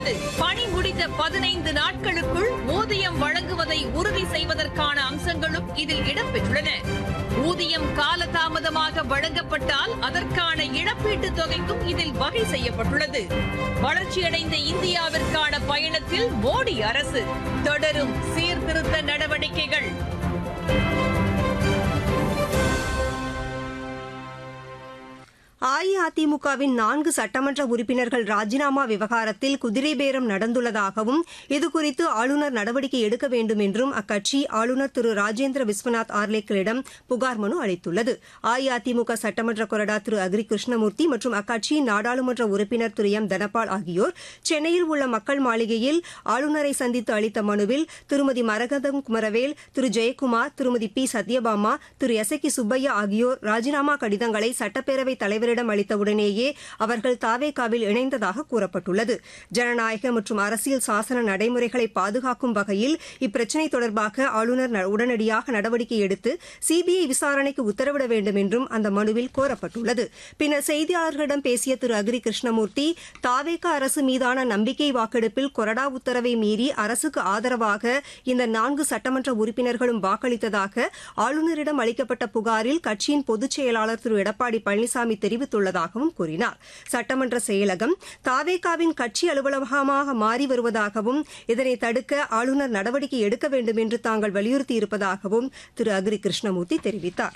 பணி முடிந்த பதினைந்து நாட்களுக்குள் ஊதியம் வழங்குவதை உறுதி செய்வதற்கான அம்சங்களும் இதில் இடம்பெற்றுள்ளன ஊதியம் காலதாமதமாக வழங்கப்பட்டால் அதற்கான இழப்பீட்டுத் தொகைக்கும் இதில் வகை செய்யப்பட்டுள்ளது வளர்ச்சியடைந்த இந்தியாவிற்கான பயணத்தில் மோடி அரசு தொடரும் சீர்திருத்த நடவடிக்கைகள் அஇஅதிமுகவின் நான்கு சட்டமன்ற உறுப்பினர்கள் ராஜினாமா விவகாரத்தில் குதிரை பேரம் நடந்துள்ளதாகவும் இதுகுறித்து ஆளுநர் நடவடிக்கை எடுக்க வேண்டும் என்றும் அக்கட்சி ஆளுநர் திரு ராஜேந்திர விஸ்வநாத் ஆர்லேக்கரிடம் புகார் மனு அளித்துள்ளது அஇஅதிமுக சட்டமன்ற கொறடா திரு அக்ரி கிருஷ்ணமூர்த்தி மற்றும் அக்கட்சியின் நாடாளுமன்ற உறுப்பினர் திரு எம் தனபால் ஆகியோர் சென்னையில் உள்ள மக்கள் மாளிகையில் ஆளுநரை சந்தித்து அளித்த மனுவில் திருமதி மரகதம் குமரவேல் திரு ஜெயக்குமார் திருமதி பி சத்யபாமா திரு எஸ் கி சுப்பையா ஆகியோர் ராஜினாமா கடிதங்களை சட்டப்பேரவைத் தலைவரிடம் அளித்தவுடனேயே அவர்கள் தாவேகாவில் இணைந்ததாக கூறப்பட்டுள்ளது ஜனநாயக மற்றும் அரசியல் சாசன நடைமுறைகளை பாதுகாக்கும் வகையில் இப்பிரச்சினை தொடர்பாக ஆளுநர் ந- உடனடியாக நடவடிக்கை எடுத்து சிபிஐ விசாரணைக்கு உத்தரவிட வேண்டும் என்றும் அந்த மனுவில் கோரப்பட்டுள்ளது பின்னர் செய்தியாளர்களிடம் பேசிய திரு அக்ரி கிருஷ்ணமூர்த்தி தாவேகா அரசு மீதான நம்பிக்கை வாக்கெடுப்பில் கொறடா உத்தரவை மீறி அரசுக்கு ஆதரவாக இந்த நான்கு சட்டமன்ற உறுப்பினர்களும் வாக்களித்ததாக ஆளுநரிடம் அளிக்கப்பட்ட புகாரில் கட்சியின் பொதுச் செயலாளர் திரு எடப்பாடி பழனிசாமி தெரிவித்துள்ளதாகவும் கூறினார் சட்டமன்ற செயலகம் தாவேகாவின் கட்சி அலுவலகமாக மாறி வருவதாகவும் இதனை தடுக்க ஆளுநர் நடவடிக்கை எடுக்க வேண்டும் என்று தாங்கள் வலியுறுத்தியிருப்பதாகவும் திரு அக்ரி கிருஷ்ணமூர்த்தி தெரிவித்தார்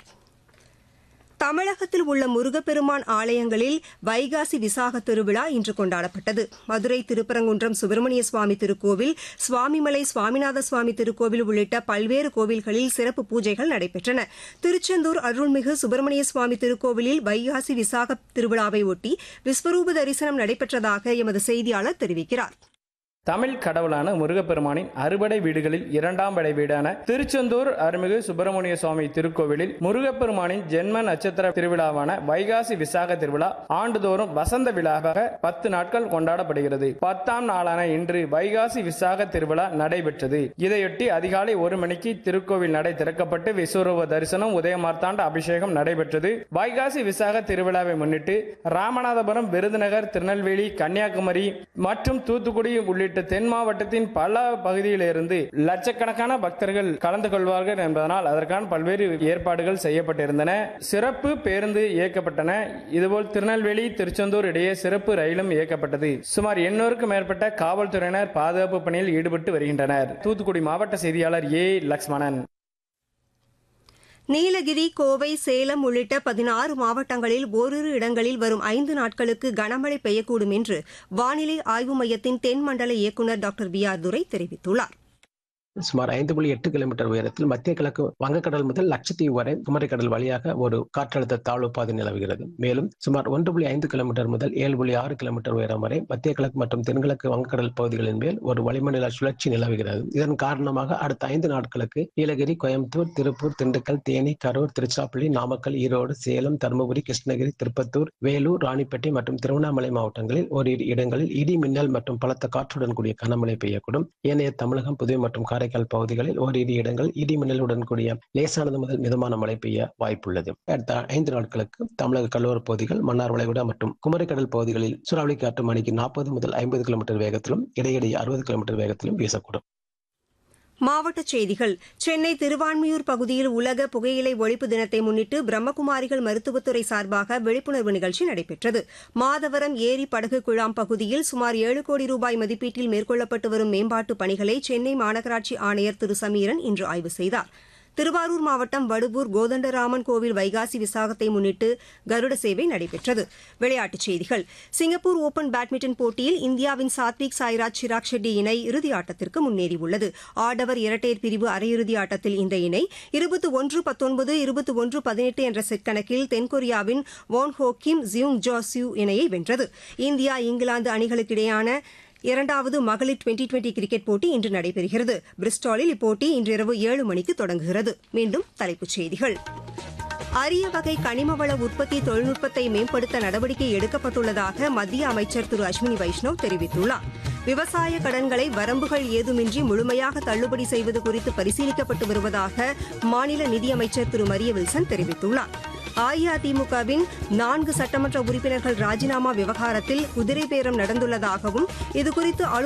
தமிழகத்தில் உள்ள முருகப்பெருமான் ஆலயங்களில் வைகாசி விசாக திருவிழா இன்று கொண்டாடப்பட்டது மதுரை திருப்பரங்குன்றம் சுப்பிரமணிய சுவாமி திருக்கோவில் சுவாமிமலை சுவாமிநாத சுவாமி திருக்கோவில் உள்ளிட்ட பல்வேறு கோவில்களில் சிறப்பு பூஜைகள் நடைபெற்றன திருச்செந்தூர் அருள்மிகு சுப்பிரமணிய சுவாமி திருக்கோவிலில் வைகாசி விசாக திருவிழாவை ஒட்டி விஸ்வரூப தரிசனம் நடைபெற்றதாக எமது செய்தியாளர் தெரிவிக்கிறார் தமிழ் கடவுளான முருகப்பெருமானின் அறுபடை வீடுகளில் இரண்டாம் படை வீடான திருச்செந்தூர் அருள்மிகு சுப்பிரமணிய சுவாமி திருக்கோவிலில் முருகப்பெருமானின் ஜென்ம நட்சத்திர திருவிழாவான வைகாசி விசாக திருவிழா ஆண்டுதோறும் வசந்த விழாவாக பத்து நாட்கள் கொண்டாடப்படுகிறது பத்தாம் நாளான இன்று வைகாசி விசாக திருவிழா நடைபெற்றது இதையொட்டி அதிகாலை ஒரு மணிக்கு திருக்கோவில் நடை திறக்கப்பட்டு விஸ்வரூப தரிசனம் உதயமார்த்தாண்ட அபிஷேகம் நடைபெற்றது வைகாசி விசாக திருவிழாவை முன்னிட்டு ராமநாதபுரம் விருதுநகர் திருநெல்வேலி கன்னியாகுமரி மற்றும் தூத்துக்குடி உள்ளிட்ட தென் மாவட்டத்தின் பல பகுதியிலிருந்து லட்சக்கணக்கான பக்தர்கள் கலந்து கொள்வார்கள் என்பதனால் அதற்கான பல்வேறு ஏற்பாடுகள் செய்யப்பட்டிருந்தன சிறப்பு பேருந்து இயக்கப்பட்டன இதுபோல் திருநெல்வேலி திருச்செந்தூர் இடையே சிறப்பு ரயிலும் இயக்கப்பட்டது சுமார் எண்ணூறுக்கும் மேற்பட்ட காவல்துறையினர் பாதுகாப்பு பணியில் ஈடுபட்டு வருகின்றனர் தூத்துக்குடி மாவட்ட செய்தியாளர் ஏ லக்ஷ்மணன் நீலகிரி கோவை சேலம் உள்ளிட்ட பதினாறு மாவட்டங்களில் ஓரிரு இடங்களில் வரும் ஐந்து நாட்களுக்கு கனமழை பெய்யக்கூடும் என்று வானிலை ஆய்வு மையத்தின் தென்மண்டல இயக்குநர் டாக்டர் பி ஆர் துரை தெரிவித்துள்ளார் சுமார் ஐந்து புள்ளி எட்டு கிலோமீட்டர் உயரத்தில் மத்திய கிழக்கு வங்கக்கடல் முதல் லட்சத்தீவு வரை குமரிக்கடல் வழியாக ஒரு காற்றழுத்த தாழ்வு பாதை நிலவுகிறது மேலும் சுமார் ஒன்று புள்ளி ஐந்து கிலோமீட்டர் முதல் ஏழு புள்ளி ஆறு கிலோமீட்டர் உயரம் வரை மத்திய கிழக்கு மற்றும் தென்கிழக்கு வங்கக்கடல் பகுதிகளின் மேல் ஒரு வளிமண்டல சுழற்சி நிலவுகிறது இதன் காரணமாக அடுத்த ஐந்து நாட்களுக்கு நீலகிரி கோயம்புத்தூர் திருப்பூர் திண்டுக்கல் தேனி கரூர் திருச்சிராப்பள்ளி நாமக்கல் ஈரோடு சேலம் தருமபுரி கிருஷ்ணகிரி திருப்பத்தூர் வேலூர் ராணிப்பேட்டை மற்றும் திருவண்ணாமலை மாவட்டங்களில் ஓரிரு இடங்களில் இடி மின்னல் மற்றும் பலத்த காற்றுடன் கூடிய கனமழை பெய்யக்கூடும் ஏனைய தமிழகம் புதுவை மற்றும் காரைக்கால் பகுதிகளில் ஓரிரு இடங்கள் இடி மின்னலுடன் கூடிய லேசானது முதல் மிதமான மழை பெய்ய வாய்ப்புள்ளது அடுத்த ஐந்து நாட்களுக்கு தமிழக கடலோர பகுதிகள் மன்னார் வளைகுடா மற்றும் குமரிக்கடல் பகுதிகளில் சூறாவளி காற்று மணிக்கு நாற்பது முதல் ஐம்பது கிலோமீட்டர் வேகத்திலும் இடையிடையே அறுபது கிலோமீட்டர் வேகத்திலும் வீசக்கூடும் மாவட்டச் செய்திகள் சென்னை திருவான்மியூர் பகுதியில் உலக புகையிலை ஒழிப்பு தினத்தை முன்னிட்டு பிரம்மகுமாரிகள் மருத்துவத்துறை சார்பாக விழிப்புணர்வு நிகழ்ச்சி நடைபெற்றது மாதவரம் ஏரி படகு குழாம் பகுதியில் சுமார் ஏழு கோடி ரூபாய் மதிப்பீட்டில் மேற்கொள்ளப்பட்டு வரும் மேம்பாட்டுப் பணிகளை சென்னை மாநகராட்சி ஆணையர் திரு சமீரன் இன்று ஆய்வு செய்தார் திருவாரூர் மாவட்டம் வடுவூர் கோதண்டராமன் கோவில் வைகாசி விசாகத்தை முன்னிட்டு கருட சேவை நடைபெற்றது விளையாட்டுச் செய்திகள் சிங்கப்பூர் ஓபன் பேட்மிண்டன் போட்டியில் இந்தியாவின் சாத்விக் சாய்ராஜ் சிராக் ஷெட்டி இணை இறுதி ஆட்டத்திற்கு முன்னேறியுள்ளது ஆடவர் இரட்டையர் பிரிவு அரையிறுதி ஆட்டத்தில் இந்த இணை இருபத்தி ஒன்று பத்தொன்பது இருபத்தி ஒன்று பதினெட்டு என்ற செட் கணக்கில் தென்கொரியாவின் வோன் ஹோ கிம் ஜியூங் ஜோ சியூ இணையை வென்றது இந்தியா இங்கிலாந்து அணிகளுக்கிடையான இரண்டாவது மகளிர் டுவெண்டி டுவெண்டி கிரிக்கெட் போட்டி இன்று நடைபெறுகிறது பிரிஸ்டாலில் இப்போட்டி இன்றிரவு ஏழு மணிக்கு தொடங்குகிறது மீண்டும் தலைப்புச் செய்திகள் அரிய வகை கனிமவள உற்பத்தி தொழில்நுட்பத்தை மேம்படுத்த நடவடிக்கை எடுக்கப்பட்டுள்ளதாக மத்திய அமைச்சர் திரு அஸ்வினி வைஷ்ணவ் தெரிவித்துள்ளார் விவசாய கடன்களை வரம்புகள் ஏதுமின்றி முழுமையாக தள்ளுபடி செய்வது குறித்து பரிசீலிக்கப்பட்டு வருவதாக மாநில நிதியமைச்சர் திரு மரிய வில்சன் தெரிவித்துள்ளார் அஇஅதிமுகவின் நான்கு சட்டமன்ற உறுப்பினர்கள் ராஜினாமா விவகாரத்தில் குதிரை பேரம் நடந்துள்ளதாகவும் இதுகுறித்து